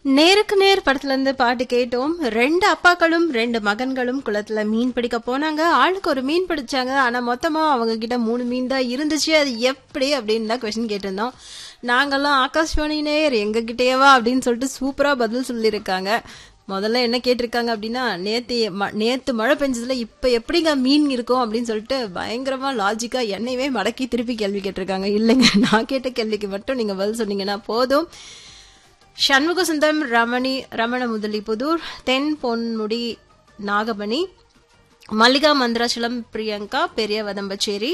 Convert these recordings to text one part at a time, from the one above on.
நேருக்கு நேர் படத்துல இருந்து பாட்டு கேட்டோம் ரெண்டு அப்பாக்களும் ரெண்டு மகன்களும் குளத்துல மீன் பிடிக்க போனாங்க ஆளுக்கு ஒரு மீன் பிடிச்சாங்க ஆனா மொத்தமா அவங்க கிட்ட மூணு மீன் தான் இருந்துச்சு அது எப்படி அப்படின்னு தான் கொஸ்டின் கேட்டிருந்தோம் நாங்கெல்லாம் ஆகாஷ்வாணி நேர் எங்க கிட்டேவா அப்படின்னு சொல்லிட்டு சூப்பரா பதில் சொல்லியிருக்காங்க முதல்ல என்ன கேட்டிருக்காங்க அப்படின்னா நேத்து ம- நேத்து மழை பெஞ்சதுல இப்ப எப்படிங்க மீன் இருக்கும் அப்படின்னு சொல்லிட்டு பயங்கரமா லாஜிக்கா என்னையவே மடக்கி திருப்பி கேள்வி கேட்டிருக்காங்க இல்லைங்க நான் கேட்ட கேள்விக்கு மட்டும் நீங்க பதில் சொன்னீங்கன்னா போதும் சண்முக சுந்தரம் ரமணி ரமண முதலிபுதூர் தென் பொன்முடி நாகமணி மல்லிகா மந்திராச்சலம் பிரியங்கா பெரிய வதம்பச்சேரி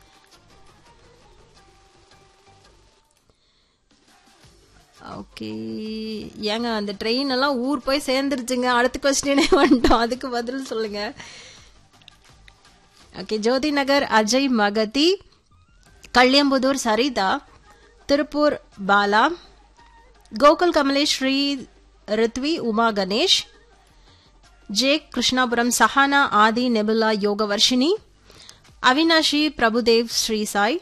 ஓகே ஏங்க அந்த ட்ரெயின் எல்லாம் ஊர் போய் சேர்ந்துருச்சுங்க அடுத்த கொஸ்டினே வந்துட்டோம் அதுக்கு பதில் சொல்லுங்க okay Jothi Nagar Ajay Magathi Kalyampudur Saritha Tiruppur Bala Gokul Kamalesh Sri Rithvi Uma Ganesh J Krishnapuram Sahana Adhi Nebula Yogavarshini Avinashi Prabhudev Sri Sai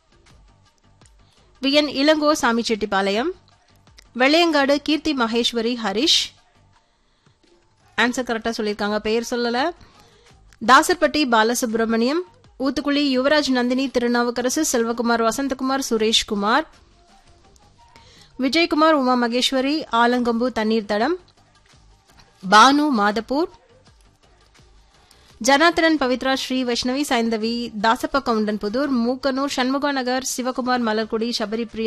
VN Elango Samichettipalayam Vellaiyangadu Keerthi Maheswari Harish answer கரெக்டாக சொல்லியிருக்காங்க பெயர் சொல்லலை தாசர்பட்டி பாலசுப்ரமணியம் ஊத்துக்குழி யுவராஜ் நந்தினி திருநாவுக்கரசு செல்வகுமார் வசந்தகுமார் சுரேஷ்குமார் விஜயகுமார் உமா மகேஸ்வரி ஆலங்கொம்பு தண்ணீர் தடம் பானு மாதப்பூர் ஜனார்த்தனன் பவித்ரா ஸ்ரீ வைஷ்ணவி சைந்தவி தாசப்ப கவுண்டன் புதூர் மூக்கனூர் சண்முகா நகர் சிவகுமார் மலர்குடி சபரிப்ரியா